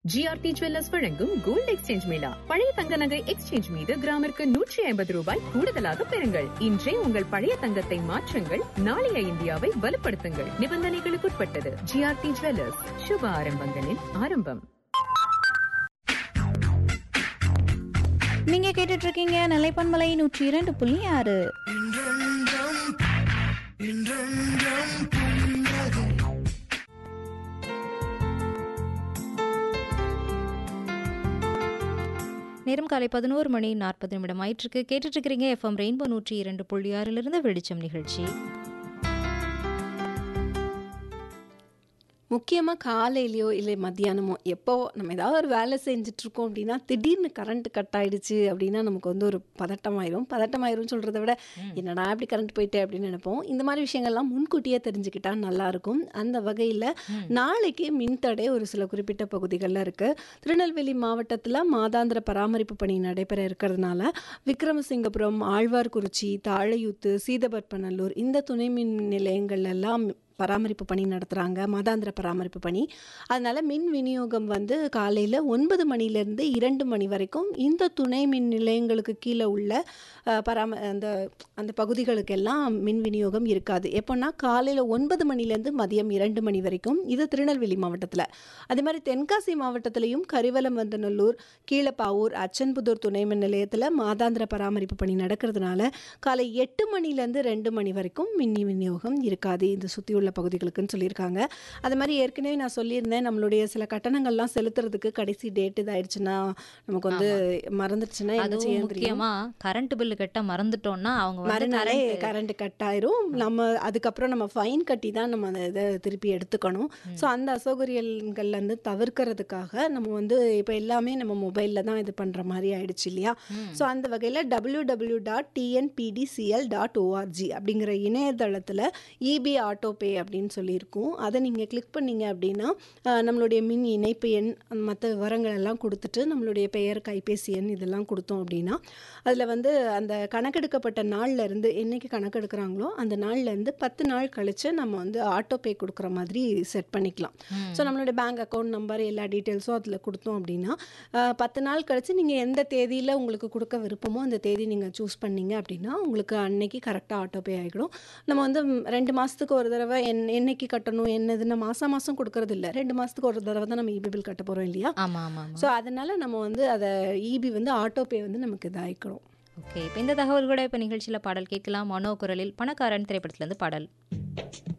GRT jewellers வழங்கும் gold exchange mela பழைய தங்க நகை எக்ஸ்சேஞ்ச் மீது கிராமிற்கு நூற்றி ஐம்பது ரூபாய் கூடுதலாக பெறுங்கள் இன்றே உங்கள் பழைய தங்கத்தை மாற்றுங்கள் நாளைய இந்தியாவை வலுப்படுத்துங்கள் நிபந்தனைகளுக்குட்பட்டது ஜிஆர்டி ஜுவல்லர்ஸ் சுப ஆரம்பங்களின் ஆரம்பம் நீங்க கேட்டுட்டு இருக்கீங்க நிலைப்பன்மலை நூற்றி இரண்டு புள்ளி ஆறு நேரம் காலை பதினோரு மணி நாற்பது நிமிடம் ஆயிட்டிருக்கு கேட்டுட்டு இருக்கிறீங்க எஃப்எம் ரெயின்போ நூற்றி இரண்டு புள்ளி ஆறிலிருந்து வெளிச்சம் நிகழ்ச்சி முக்கியமாக காலையிலையோ இல்லை மத்தியானமோ எப்போ நம்ம ஏதாவது ஒரு வேலை செஞ்சுட்ருக்கோம் அப்படின்னா திடீர்னு கரண்ட் கட் ஆயிடுச்சு அப்படின்னா நமக்கு வந்து ஒரு பதட்டமாயிரும் பதட்டமாயிரும் சொல்கிறத விட என்னடா இப்படி கரண்ட் போயிட்டே அப்படின்னு நினைப்போம் இந்த மாதிரி விஷயங்கள்லாம் முன்கூட்டியே தெரிஞ்சுக்கிட்டா நல்லாயிருக்கும் அந்த வகையில் நாளைக்கு மின்தடை ஒரு சில குறிப்பிட்ட பகுதிகளில் இருக்குது திருநெல்வேலி மாவட்டத்தில் மாதாந்திர பராமரிப்பு பணி நடைபெற இருக்கிறதுனால விக்ரமசிங்கபுரம் ஆழ்வார்குறிச்சி தாழையூத்து சீதபற்பநல்லூர் இந்த துணை மின் நிலையங்கள் எல்லாம் பராமரிப்பு பணி நடத்துகிறாங்க மாதாந்திர பராமரிப்பு பணி அதனால் மின் விநியோகம் வந்து காலையில் ஒன்பது மணிலேருந்து இரண்டு மணி வரைக்கும் இந்த துணை மின் நிலையங்களுக்கு கீழே உள்ள அஹ், பராம அந்த அந்த பகுதிகளுக்கெல்லாம் மின் விநியோகம் இருக்காது எப்போன்னா காலையில் ஒன்பது மணிலேருந்து மதியம் இரண்டு மணி வரைக்கும் இது திருநெல்வேலி மாவட்டத்தில் அதே மாதிரி தென்காசி மாவட்டத்திலையும் கரிவலமந்தநல்லூர் கீழப்பாவூர் அச்சன்புதூர் துணை மின் நிலையத்தில் மாதாந்திர பராமரிப்பு பணி நடக்கிறதுனால காலை எட்டு மணிலேருந்து ரெண்டு மணி வரைக்கும் மின் விநியோகம் இருக்காது இந்த சுற்றியுள்ள பகுதிகளுக்குன்னு சொல்லியிருக்காங்க அது மாதிரி ஏற்கனவே நான் சொல்லியிருந்தேன் நம்மளுடைய சில கட்டணங்கள்லாம் செலுத்துறதுக்கு கடைசி டேட் இதாயிடுச்சுன்னா நமக்கு வந்து மறந்துடுச்சுன்னா என்ன அதுவும் செய்ய தெரியும் முக்கியமா கரண்ட் பில்லு கட்ட மறந்துட்டோம்னா அவங்க வந்து மறுநாளே current- கரண்ட் கட் ஆயிரும் நம்ம அதுக்கப்புறம் நம்ம ஃபைன் கட்டி தான் நம்ம அந்த இதை திருப்பி எடுத்துக்கணும் ஸோ அந்த அசௌகரியங்கள்ல இருந்து தவிர்க்கிறதுக்காக நம்ம வந்து இப்போ எல்லாமே நம்ம மொபைலில் தான் இது பண்ணுற மாதிரி ஆயிடுச்சு இல்லையா ஸோ அந்த வகையில் W W dot TNPDCL dot ORG அப்படிங்கிற இணையதளத்தில் இபி ஆட்டோ பே அப்படின்னு சொல்லியிருக்கும் அதை நீங்கள் கிளிக் பண்ணீங்க அப்படின்னா அஹ், நம்மளுடைய மின் இணைப்பு எண் மற்ற விவரங்கள் எல்லாம் கொடுத்துட்டு நம்மளுடைய பெயர் கைபேசி எண் இதெல்லாம் கொடுத்தோம் அப்படின்னா அதில் வந்து அந்த கணக்கெடுக்கப்பட்ட நாள்ல இருந்து என்னைக்கு கணக்கெடுக்கிறாங்களோ அந்த நாள்ல இருந்து பத்து நாள் கழிச்சு நம்ம வந்து ஆட்டோ பே கொடுக்குற மாதிரி செட் பண்ணிக்கலாம் ஸோ நம்மளுடைய பேங்க் அக்கௌண்ட் நம்பர் எல்லா டீட்டெயில்ஸும் அதில் கொடுத்தோம் அப்படின்னா அஹ், பத்து நாள் கழிச்சு நீங்கள் எந்த தேதியில் உங்களுக்கு கொடுக்க விருப்பமோ அந்த தேதி நீங்கள் சூஸ் பண்ணீங்க அப்படின்னா உங்களுக்கு அன்னைக்கு கரெக்டாக ஆட்டோ பே ஆகிடும் நம்ம வந்து ம், ரெண்டு மாதத்துக்கு ஒரு தடவை என் என்னைக்கு கட்டணும் என்னதுன்னு மாதம் மாதம் கொடுக்கறது இல்லை ரெண்டு மாதத்துக்கு ஒரு தடவை தான் நம்ம இபி பில் கட்ட போகிறோம் இல்லையா ஆமா ஆமா ஆமா ஸோ அதனால நம்ம வந்து அதை இபி வந்து ஆட்டோ பே வந்து நமக்கு இதாகிக்கணும் ஓகே இப்போ இந்த தகவல் கூட இப்போ நிகழ்ச்சியில் பாடல் கேட்கலாம் மனோ குரலில் பணக்காரன் திரைப்படத்திலிருந்து பாடல்